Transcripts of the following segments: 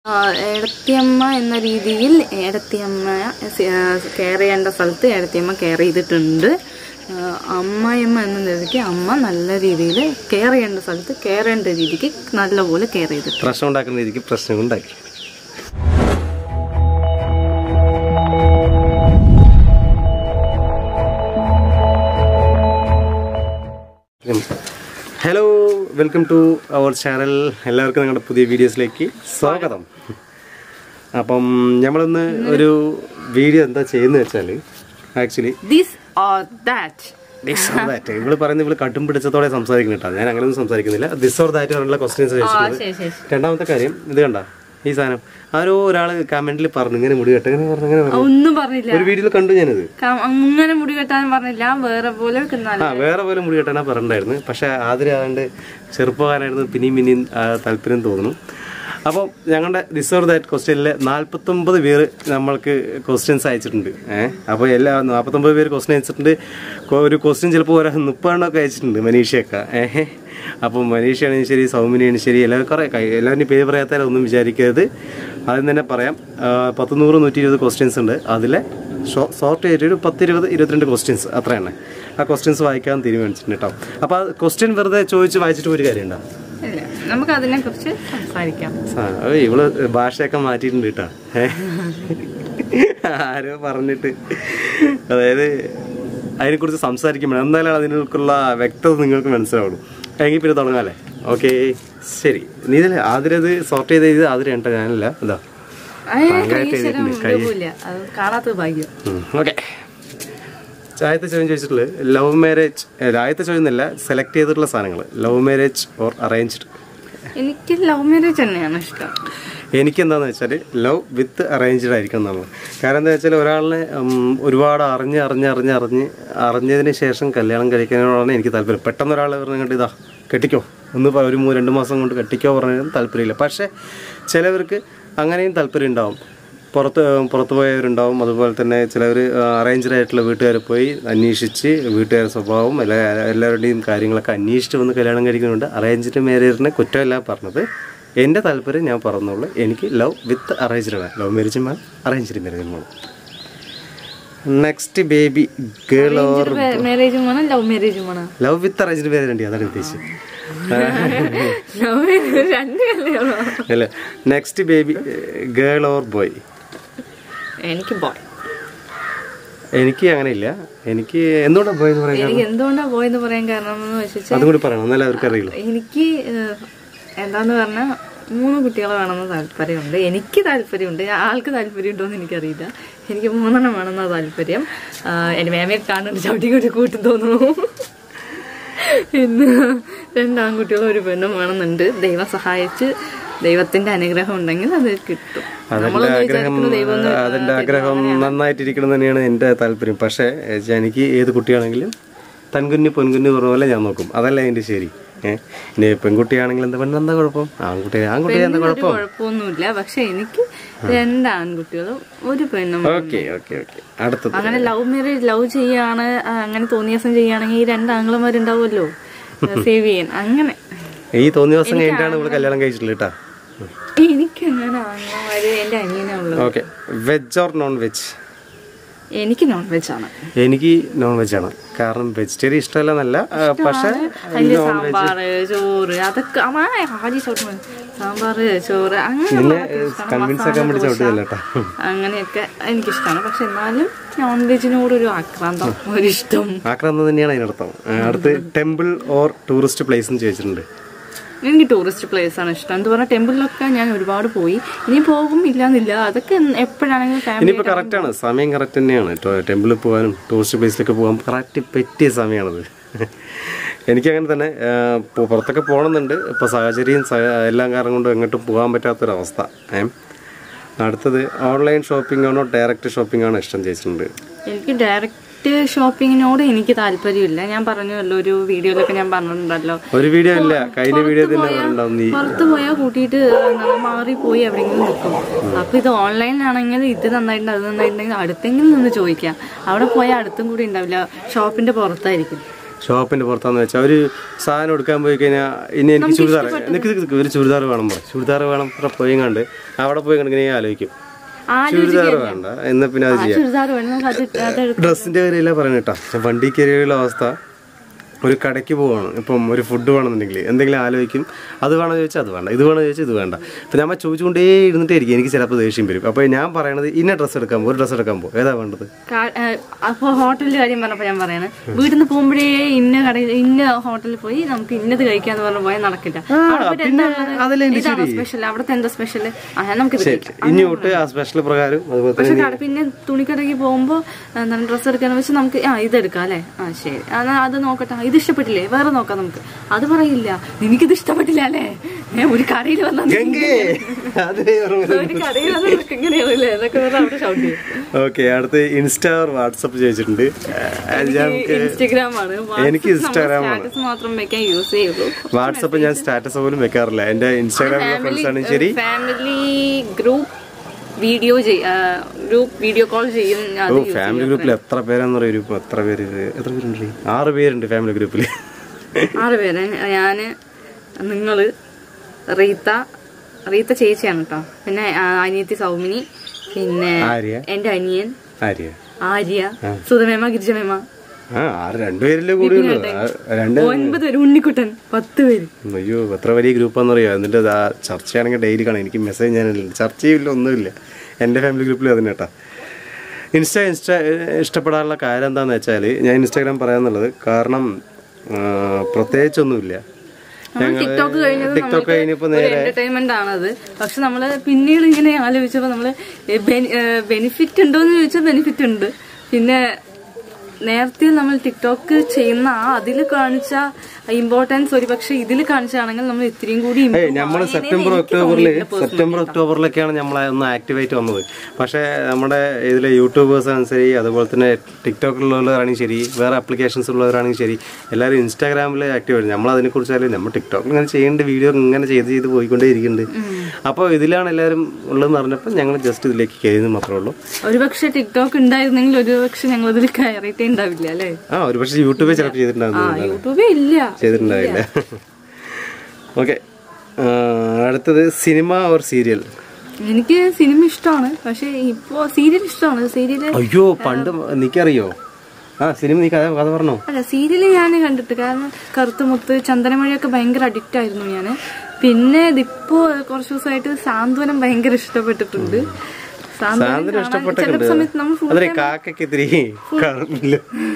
ആ, ഏടത്തിയമ്മ എന്ന രീതിയിൽ ഏടത്തിയമ്മ കെയർ ചെയ്യേണ്ട സ്ഥലത്ത് ഏടത്തിയമ്മ കെയർ ചെയ്തിട്ടുണ്ട് ആ, അമ്മായിയമ്മ എന്ന രീതിക്ക് അമ്മ നല്ല രീതിയിൽ കെയർ ചെയ്യേണ്ട സ്ഥലത്ത് കെയർ ചെയ്യേണ്ട രീതിക്ക് നല്ലപോലെ കെയർ ചെയ്തിട്ടുണ്ട് പ്രശ്നം ഉണ്ടാക്കുന്ന രീതിക്ക് പ്രശ്നം ഉണ്ടാക്കി hello welcome to our channel എല്ലാവർക്കും നിങ്ങളുടെ പുതിയ വീഡിയോസിലേക്ക് സ്വാഗതം അപ്പം നമ്മളിന്ന് ഒരു വീഡിയോ എന്താ ചെയ്യുന്നത് വെച്ചാൽ actually this or that that ഇവള് പറയുന്നത് ഇവള് കട്ടും പിടിച്ചതോടെ സംസാരിക്കുന്ന കേട്ടോ ഞാൻ അങ്ങനെയൊന്നും സംസാരിക്കുന്നില്ല ദിസ് ഓർ ദാറ്റ് പറഞ്ഞുള്ള ക്വസ്റ്റ്യൻസ് ചോദിച്ചിട്ടുള്ളത് ശരി ശരി രണ്ടാമത്തെ കാര്യം ഇത് കണ്ട ഈ സാധനം ആരോ ഒരാള് കമന്റിൽ പറഞ്ഞു ഇങ്ങനെ മുടി കെട്ട ഇങ്ങനെ പറഞ്ഞു അങ്ങനെ പറഞ്ഞു ഒന്നും പറഞ്ഞില്ല ഒരു വീഡിയോയിൽ കണ്ടു ഞാനത് ക- അങ്ങനെ മുടി കെട്ടാൻ പറഞ്ഞില്ല വേറെ പോലെ നല്ല ആ വേറെ പോലെ മുടി കെട്ടാനാ പറഞ്ഞിട്ടുണ്ടായിരുന്നു പക്ഷെ ആദ്യം ആണ്ട് ചെറുപ്പക്കാരായിരുന്നു പിന്നെയും പിന്നെയും ആ, താല്പര്യം തോന്നുന്നു അപ്പോൾ ഞങ്ങളുടെ റിസർവ് ദാറ്റ് ക്വസ്റ്റ്യനിൽ നാൽപ്പത്തൊമ്പത് പേര് നമ്മൾക്ക് ക്വസ്റ്റ്യൻസ് അയച്ചിട്ടുണ്ട് ഏഹ് അപ്പോൾ എല്ലാ നാൽപ്പത്തൊമ്പത് പേര് ക്വസ്റ്റ്യൻ അയച്ചിട്ടുണ്ട് കൊ- ഒരു ക്വസ്റ്റ്യൻ ചിലപ്പോൾ ഒരു മുപ്പതെണ്ണമൊക്കെ അയച്ചിട്ടുണ്ട് മനീഷയൊക്കെ ഏഹ് അപ്പോൾ മനീഷയാണെങ്കിലും ശരി സൗമിനിയാണെങ്കിലും ശരി എല്ലാവരും കുറേ കൈ- എല്ലാവരും പേര് പറയാത്തവരൊന്നും വിചാരിക്കരുത് ആദ്യം തന്നെ പറയാം ആ, പത്ത് നൂറ് നൂറ്റി ഇരുപത് ക്വസ്റ്റ്യൻസ് ഉണ്ട് അതിലെ സോർട്ട് ചെയ്തിട്ട് ഒരു പത്ത് ഇരുപത് ഇരുപത്തിരണ്ട് ക്വസ്റ്റ്യൻസ് അത്രയാണ് ആ ക്വസ്റ്റ്യൻസ് വായിക്കാൻ തീരുമാനിച്ചിട്ടുണ്ട് കേട്ടോ അപ്പോൾ ആ ക്വസ്റ്റ്യൻ വെറുതെ ചോദിച്ച് വായിച്ചിട്ട് ഒരു കാര്യമുണ്ടോ ഇല്ല നമുക്ക് അതിനെ കുറിച്ച് സംസാരിക്കാം ആ, ഓ, ഇവള് ഭാഷയൊക്കെ മാറ്റിയിട്ടുണ്ട് കേട്ടോ ഏ? ആരോ പറഞ്ഞിട്ട് അതായത് അതിനെക്കുറിച്ച് സംസാരിക്കുമ്പോൾ എന്തായാലും അതിനുള്ള വ്യക്തത നിങ്ങൾക്ക് മനസ്സിലാവുള്ളൂ എങ്കിൽ പിന്നെ തുടങ്ങാല്ലേ ഓക്കെ ശരി നീ ഇതല്ലേ ആതിര ഇത് സോർട്ട് ചെയ്ത് ചെയ്ത് ആതിര കേട്ടോ ഞാനല്ല ഇതാ ഭയങ്കരമായിട്ട് എഴുതിയിട്ടുണ്ട് കൈ ഇല്ല അത് കാണാത്ത ഭാഗ്യം ഓക്കെ ആദ്യത്തെ ചോദ്യം ചോദിച്ചിട്ടുള്ളത് ലവ് മാരേജ് ആദ്യത്തെ ചോദ്യം എന്നല്ല സെലക്ട് ചെയ്തിട്ടുള്ള സാധനങ്ങൾ ലവ് മാരേജ് ഓർ അറേഞ്ച്ഡ് എനിക്ക് ലവ് മാരേജ് തന്നെയാണ് ഇഷ്ടം എനിക്ക് എന്താന്ന് വെച്ചാൽ ലവ് വിത്ത് അറേഞ്ച്ഡ് ആയിരിക്കണം എന്നാണ് കാരണം എന്താ വെച്ചാൽ ഒരാളിനെ ഉം, ഒരുപാട് അറിഞ്ഞ് അറിഞ്ഞ് അറിഞ്ഞ് അറിഞ്ഞ് അറിഞ്ഞതിന് ശേഷം കല്യാണം കഴിക്കാനോടാണ് എനിക്ക് താല്പര്യം പെട്ടെന്ന് ഒരാൾ പറഞ്ഞിട്ട് ഇതാ കെട്ടിക്കോ ഒന്ന് പ- ഒരു മൂ- രണ്ട് മാസം കൊണ്ട് കെട്ടിക്കോ പറഞ്ഞാലും താല്പര്യമില്ല പക്ഷേ ചിലവർക്ക് അങ്ങനെയും താല്പര്യം ഉണ്ടാവും പുറത്ത് പുറത്ത് പോയവരുണ്ടാവും അതുപോലെ തന്നെ ചിലവർ അറേഞ്ച്ഡ് ആയിട്ടുള്ള വീട്ടുകാർ പോയി അന്വേഷിച്ച് വീട്ടുകാരുടെ സ്വഭാവം എല്ലാ എല്ലാവരുടെയും കാര്യങ്ങളൊക്കെ അന്വേഷിച്ച് വന്ന് കല്യാണം കഴിക്കുന്നുണ്ട് അറേഞ്ച്ഡ് മാരേജിനെ കുറ്റമല്ല പറഞ്ഞത് എൻ്റെ താല്പര്യം ഞാൻ പറഞ്ഞോളൂ എനിക്ക് ലവ് വിത്ത് അറേഞ്ച്ഡ് ആണ് ലവ് മാരേജും വേണം അറേഞ്ച്ഡ് മാരേജും വേണം നെക്സ്റ്റ് ബേബി ഗേൾ ഓർ മാരേജും വേണം ലവ് മാരേജും വേണം ലവ് വിത്ത് അറേഞ്ച്ഡ് മാരേജ് ഉണ്ട് അതാണ് ഉദ്ദേശിച്ചത് ലവ് മാരേജ് രണ്ട് കല്യാണോ അല്ല next baby girl or boy എനിക്ക് ബോയ് എനിക്ക് അങ്ങനെയില്ല എനിക്ക് എന്തുകൊണ്ടാണ് ബോയ് എന്ന് പറയാൻ എനിക്ക് എന്തുകൊണ്ടാ ബോയ് എന്ന് പറയാൻ കാരണം എന്ന് വെച്ചാൽ അതും കൂടി പറയണം എന്നാലും അവർക്ക് അറിയുള്ളൂ എനിക്ക് ഏഹ്, എന്താന്ന് പറഞ്ഞാൽ മൂന്ന് കുട്ടികളെ വേണമെന്ന് താല്പര്യമുണ്ട് എനിക്ക് താല്പര്യമുണ്ട് ആൾക്ക് താല്പര്യമുണ്ടോ എന്ന് എനിക്കറിയില്ല എനിക്ക് മൂന്നെണ്ണം വേണമെന്ന താല്പര്യം ആഹ്, എന്റെ മേമയെ കാണുന്നുണ്ട് ചവിട്ടി കൂട്ടി കൂട്ടും തോന്നുന്നു പിന്നെ രണ്ട് ആൺകുട്ടികളും ഒരു പെണ്ണും വേണമെന്നുണ്ട് ദൈവം സഹായിച്ച് ദൈവത്തിന്റെ അനുഗ്രഹം ഉണ്ടെങ്കിൽ അത് കിട്ടും അതിന്റെ ആഗ്രഹം അതിന്റെ ആഗ്രഹം നന്നായിട്ടിരിക്കണം തന്നെയാണ് എൻ്റെ താല്പര്യം പക്ഷേ ഏഹ്, എനിക്ക് ഏത് കുട്ടിയാണെങ്കിലും തൻകുഞ്ഞ് പൊൻകുഞ്ഞ് പറഞ്ഞ പോലെ ഞാൻ നോക്കും അതല്ല അതിന്റെ ശരി ഏഹ് ഇനി പെൺകുട്ടിയാണെങ്കിൽ എന്താ പെണ്ണ് എന്താ കുഴപ്പം ആൺകുട്ടി ആൺകുട്ടി എന്താ ഒരു കുഴപ്പം കുഴപ്പമൊന്നുമില്ല പക്ഷെ എനിക്ക് രണ്ട് ആൺകുട്ടികളും ഒരു പെണ്ണും ഓക്കെ ഓക്കെ ഓക്കെ അടുത്തത് അങ്ങനെ ലവ് മാരേജ് ലവ് ചെയ്യാണ് ആ, അങ്ങനെ തോന്നിയ ദിവസം ചെയ്യുകയാണെങ്കിൽ ഈ രണ്ട് ആംഗ്ലമാരുണ്ടാവുമല്ലോ സേവ് ചെയ്യാൻ അങ്ങനെ ഈ തോന്നിയ ദിവസം കഴിഞ്ഞിട്ടാണ് ഇവിടെ കല്യാണം കഴിച്ചിട്ടുള്ളത് കേട്ടാ എനിക്ക് അങ്ങനെ ആംഗ്ലമാര് എന്റെ അനിയനെ ഉള്ളു okay veg or non veg എനിക്ക് നോൺ വെജ് ആണ് എനിക്ക് നോൺ വെജ് ആണ് കാരണം വെജിറ്റേറിയൻ ഇഷ്ടമല്ലെന്നല്ല ആ, പക്ഷേ അതില് സാമ്പാറ് ചോറ് അതൊക്കെ അമ്മാ ആദ്യം ചോറ് സാമ്പാറ് ചോറ് അങ്ങനെ കൺവിൻസ് ആക്കാൻ വേണ്ടി ചവിട്ടിയതല്ല കേട്ടാ അങ്ങനെയൊക്കെ എനിക്കിഷ്ടമാണ് പക്ഷെ എന്നാലും നോൺ വെജിനോടൊരു ആക്രാന്തം ഒരിഷ്ടം ആക്രാന്തം തന്നെയാണ് അതിനർത്ഥം ആ, അടുത്ത് ടെമ്പിൾ ഓർ ടൂറിസ്റ്റ് പ്ലേസ് എന്ന് ചോദിച്ചിട്ടുണ്ട് എനിക്ക് ടൂറിസ്റ്റ് പ്ലേസ് ആണ് ഇഷ്ടം എന്ന് പറഞ്ഞാൽ ടെമ്പിളിലൊക്കെ ഞാൻ ഒരുപാട് പോയി ഇനി പോകും ഇല്ലാന്നില്ല അതൊക്കെ എപ്പോഴാണെങ്കിലും ഫാമിലി ഇനിയിപ്പോൾ കറക്റ്റാണ് സമയം കറക്റ്റ് തന്നെയാണ് ടെമ്പിളിൽ പോകാനും ടൂറിസ്റ്റ് പ്ലേസിലൊക്കെ പോകാൻ കറക്റ്റ് പറ്റിയ സമയമാണത് എനിക്കങ്ങനെ തന്നെ ആ, പു- പുറത്തൊക്കെ പോകണമെന്നുണ്ട് ഇപ്പോൾ സാഹചര്യം സ- എല്ലാം കാരണം കൊണ്ട് എങ്ങോട്ടും പോകാൻ പറ്റാത്തൊരവസ്ഥ ഏ അടുത്തത് ഓൺലൈൻ ഷോപ്പിംഗ് ആണോ ഡയറക്റ്റ് ഷോപ്പിംഗ് ആണോ ഇഷ്ടം ചോദിച്ചിട്ടുണ്ട് എനിക്ക് ഡയറക്റ്റ് ഷോപ്പിങ്ങിനോട് എനിക്ക് താല്പര്യമില്ല ഞാൻ പറഞ്ഞല്ലോ ഒരു വീഡിയോയിലൊക്കെ ഞാൻ പറഞ്ഞിട്ടുണ്ടല്ലോ ഒരു വീഡിയോ ഇല്ല കഴിഞ്ഞ വീഡിയോ തന്നെ പറഞ്ഞിട്ടുണ്ടാവും നീ പുറത്ത് പോയാൽ കൂട്ടിയിട്ട് എന്താണ് മാറിപ്പോയി എവിടെയെങ്കിലും നിൽക്കും അപ്പൊ ഇത് ഓൺലൈനിലാണെങ്കിൽ ഇത് നന്നായിട്ടുണ്ട് അത് നന്നായിട്ടുണ്ടെങ്കിൽ അടുത്തെങ്കിലും നിന്ന് ചോദിക്കാം അവിടെ പോയാൽ അടുത്തും കൂടി ഉണ്ടാവില്ല ഷോപ്പിന്റെ പുറത്തായിരിക്കും ഷോപ്പിന്റെ പുറത്താന്ന് വെച്ചാൽ ഒരു സാധനം എടുക്കാൻ പോയി കഴിഞ്ഞാൽ ഇനി എനിക്ക് ചുരിദാർ നിക്ക് നിക്ക് നിക്ക്, ഒരു ചുരിദാർ വേണം പറ ചുരിദാർ വേണം ഇവിടെ പോയി കണ്ട് അവിടെ പോയി കണ്ട് ഇങ്ങനെ ആലോചിക്കും ചുരിദാർ വേണ്ട എന്നാ പിന്നെ അത് ചെയ്യാം ചുരിദാർ വേണം നമുക്ക് അത് അതെടുക്കാം ഡ്രസ്സിന്റെ കാര്യമില്ല പറയണ കേട്ടോ വണ്ടി കയറിയുള്ള അവസ്ഥ ഒരു കടയ്ക്ക് പോവാണ് ഇപ്പം ഒരു ഫുഡ് വേണമെന്നുണ്ടെങ്കിൽ എന്തെങ്കിലും ആലോചിക്കും അത് വേണമെന്ന് ചോദിച്ചാൽ അത് വേണ്ട ഇത് വേണമെന്ന് ചോദിച്ചാൽ ഇത് വേണ്ട ഇപ്പം നമ്മൾ ചോദിച്ചുകൊണ്ടേ ഇരുന്നിട്ടേ ഇരിക്കും എനിക്ക് ചിലപ്പോൾ ദേഷ്യം വരും അപ്പോൾ ഞാൻ പറയണത് ഇന്ന ഡ്രസ്സ് എടുക്കാൻ പോകും ഒരു ഡ്രസ്സ് എടുക്കാൻ പോകും ഏതാ വേണ്ടത് കാ- ഏഹ് അപ്പൊ ഹോട്ടലിന്റെ കാര്യം പറഞ്ഞപ്പോ ഞാൻ പറയാണ് വീട്ടിൽ നിന്ന് പോകുമ്പോഴേ ഇന്ന കടയിൽ ഇന്ന ഹോട്ടലിൽ പോയി നമുക്ക് ഇന്നത് കഴിക്കാന്ന് പറഞ്ഞ പോയാൽ നടക്കില്ല അവിടെ പോയിട്ട് എന്താ ഉള്ളത്? അതല്ലേ എൻ്റെ ഇതാണോ സ്പെഷ്യൽ അവിടുത്തെ എന്താ സ്പെഷ്യൽ ആ നമുക്ക് ഇത് കഴിക്കാം ഇനി തൊട്ട് ആ സ്പെഷ്യൽ പ്രകാരം അതുപോലെ പക്ഷെ തന്നെ കട പിന്നെ തുണിക്കടയ്ക്ക് പോകുമ്പോ എന്താണ് ഡ്രസ്സ് എടുക്കാന്ന് വെച്ച് നമുക്ക് ആ ഇതെടുക്കാം അല്ലേ ആ ശരി എന്നാ അത് നോക്കട്ടെ ആ, ഇത് ഇഷ്ടപ്പെട്ടില്ലേ വേറെ നോക്കാം നമുക്ക് അത് പറയില്ല എനിക്കിത് ഇഷ്ടപ്പെട്ടില്ല അല്ലേ ഏ, ഒരു കടയിൽ വന്നാൽ ഗംഗേ അതേ ഓർമ്മ ഒരു കടയിൽ വന്നാൽ നിനക്ക് ഇങ്ങനെയാണല്ലേ എന്നൊക്കെ പറഞ്ഞ് അവിടെ ഷൗട്ട് ചെയ്യും ഓക്കെ അടുത്ത് ഇൻസ്റ്റാ വാട്സപ്പ് ചോദിച്ചിട്ടുണ്ട് അത് ഞാൻ ഇൻസ്റ്റഗ്രാം ആണ് എനിക്ക് ഇൻസ്റ്റാഗ്രാം ആണ് സ്റ്റാറ്റസ് മാത്രം വെക്കാൻ യൂസ് ചെയ്യുള്ളൂ വാട്സപ്പ് ഞാൻ സ്റ്റാറ്റസ് പോലും വെക്കാറില്ല എൻ്റെ ഇൻസ്റ്റാഗ്രാമിലെ ഫ്രണ്ട്സ് ആണെങ്കിൽ ശരി family group video group video call ചെയ്യും ഓ അത് ഫാമിലി ഗ്രൂപ്പിൽ എത്ര പേരാന്ന് പറയും ഇപ്പൊ എത്ര പേര് എത്ര പേരുണ്ട് ആറ് പേരുണ്ട് ഫാമിലി ഗ്രൂപ്പിൽ ആറ് പേര് ഞാന് നിങ്ങള് റീത്ത റീത്ത ചേച്ചിയാണ് കേട്ടോ പിന്നെ ആ, അനിയത്തി സൗമിനി പിന്നെ ആര്യ എന്റെ അനിയൻ ആര്യ ആര്യ സുധമേമ ഗിരിജമേമ ആ ആറ് രണ്ടുപേരിലെ കൂടി ഉള്ളൂ ആ, രണ്ട് ഒൻപത് പേര് ഉണ്ണിക്കുട്ടൻ പത്ത് പേര് അയ്യോ എത്ര വലിയ ഗ്രൂപ്പാന്ന് അറിയാം എന്നിട്ട് ആ ചർച്ചയാണെങ്കിൽ ഡെയിലി കാണാം എനിക്ക് മെസ്സേജ് ഞാനില്ല ചർച്ചയില്ല ഒന്നുമില്ല എൻ്റെ ഫാമിലി ഗ്രൂപ്പിൽ അതിന് കേട്ടാ ഇൻസ്റ്റ ഇൻസ്റ്റ ഇഷ്ടപ്പെടാനുള്ള കാര്യം എന്താണെന്ന് വെച്ചാൽ ഞാൻ ഇൻസ്റ്റാഗ്രാം പറയാന്നുള്ളത് കാരണം ആ, പ്രത്യേകിച്ചൊന്നുമില്ല നമ്മൾ ടിക്ടോക്ക് കഴിഞ്ഞത് ടിക്ടോക്ക് കഴിഞ്ഞപ്പോൾ ഒരു എന്റർടൈൻമെന്റ് ആണത് പക്ഷെ നമ്മള് പിന്നീട് ഇങ്ങനെ ആലോചിച്ചപ്പോ നമ്മള് ബെനിഫിറ്റ് ഉണ്ടോ എന്ന് ചോദിച്ചാൽ ബെനിഫിറ്റ് ഉണ്ട് പിന്നെ നേരത്തെ നമ്മൾ ടിക്ടോക്ക് ചെയ്യുന്ന ആ അതിൽ കാണിച്ച ഇമ്പോർട്ടൻസ് ഒരു പക്ഷെ ഇതിൽ കാണിച്ചാണെങ്കിൽ നമ്മൾ ഇത്രയും കൂടി improve നമ്മൾ ആയേനെ സെപ്റ്റംബർ എനിക്ക് ഒക്ടോബറിൽ തോന്നിയില്ല personally. സെപ്റ്റംബർ ഒക്ടോബറിലൊക്കെയാണ് നമ്മളെ ഒന്ന് ആക്ടിവേറ്റ് വന്നത് പക്ഷേ നമ്മുടെ ഇതിലെ യൂട്യൂബേഴ്സ് ആണ് ശരി അതുപോലെ തന്നെ ടിക്ടോക്കിലുള്ളവരാണെങ്കിൽ ശരി വേറെ ആപ്ലിക്കേഷൻസ് ഉള്ളവരാണെങ്കിൽ ശരി എല്ലാവരും ഇൻസ്റ്റാഗ്രാമിൽ ആക്റ്റീവ് ആയിരുന്നു നമ്മൾ അതിനെക്കുറിച്ചാലും നമ്മൾ ടിക്ടോക്കിൽ ഇങ്ങനെ ചെയ്യേണ്ട വീഡിയോ ഇങ്ങനെ ചെയ്ത് ചെയ്ത് പോയിക്കൊണ്ടേ ഇരിക്കുന്നുണ്ട് അപ്പോൾ ഇതിലാണ് എല്ലാവരും ഉള്ളതെന്ന് പറഞ്ഞപ്പോൾ ഞങ്ങൾ ജസ്റ്റ് ഇതിലേക്ക് കയറുന്നത് മാത്രമേ ഉള്ളൂ ഒരുപക്ഷെ ടിക്ടോക്ക് ഉണ്ടായിരുന്നെങ്കിൽ ഒരുപക്ഷെ ഞങ്ങൾ അതിൽ കയറിയിട്ടേ ഉണ്ടാവില്ല അല്ലേ ആ ഒരു പക്ഷേ യൂട്യൂബിൽ ചിലപ്പോൾ ചെയ്തിട്ടുണ്ടാകുന്നു ആ യൂട്യൂബേ ഇല്ല ചെയ്തിട്ടുണ്ടാവില്ല ഓക്കെ അടുത്തത് സിനിമ ഓർ സീരിയൽ എനിക്ക് സിനിമ ഇഷ്ടമാണ് പക്ഷെ ഇപ്പോ സീരിയൽ ഇഷ്ടമാണ് സീരിയല് അയ്യോ പണ്ട് എനിക്കറിയോ ആ സിനിമ നീ കഥ കഥ പറഞ്ഞോ അല്ല സീരിയല് ഞാൻ കണ്ടിട്ട് കാരണം കറുത്തുമുത്ത് ചന്ദനമഴയൊക്കെ ഭയങ്കര അഡിക്റ്റ് ആയിരുന്നു ഞാൻ പിന്നെ ഇതിപ്പോ കുറച്ച് ദിവസമായിട്ട് സാന്ത്വനം ഭയങ്കര ഇഷ്ടപ്പെട്ടിട്ടുണ്ട് സാന്ത്വനം സാധനം കാണാൻ ഇഷ്ടപ്പെട്ടിട്ടുണ്ട് ചില സമയത്ത് നമ്മൾ ഫുൾ അതിലെ കാക്കയ്ക്ക് ഇത്തിരി കാണുന്നില്ല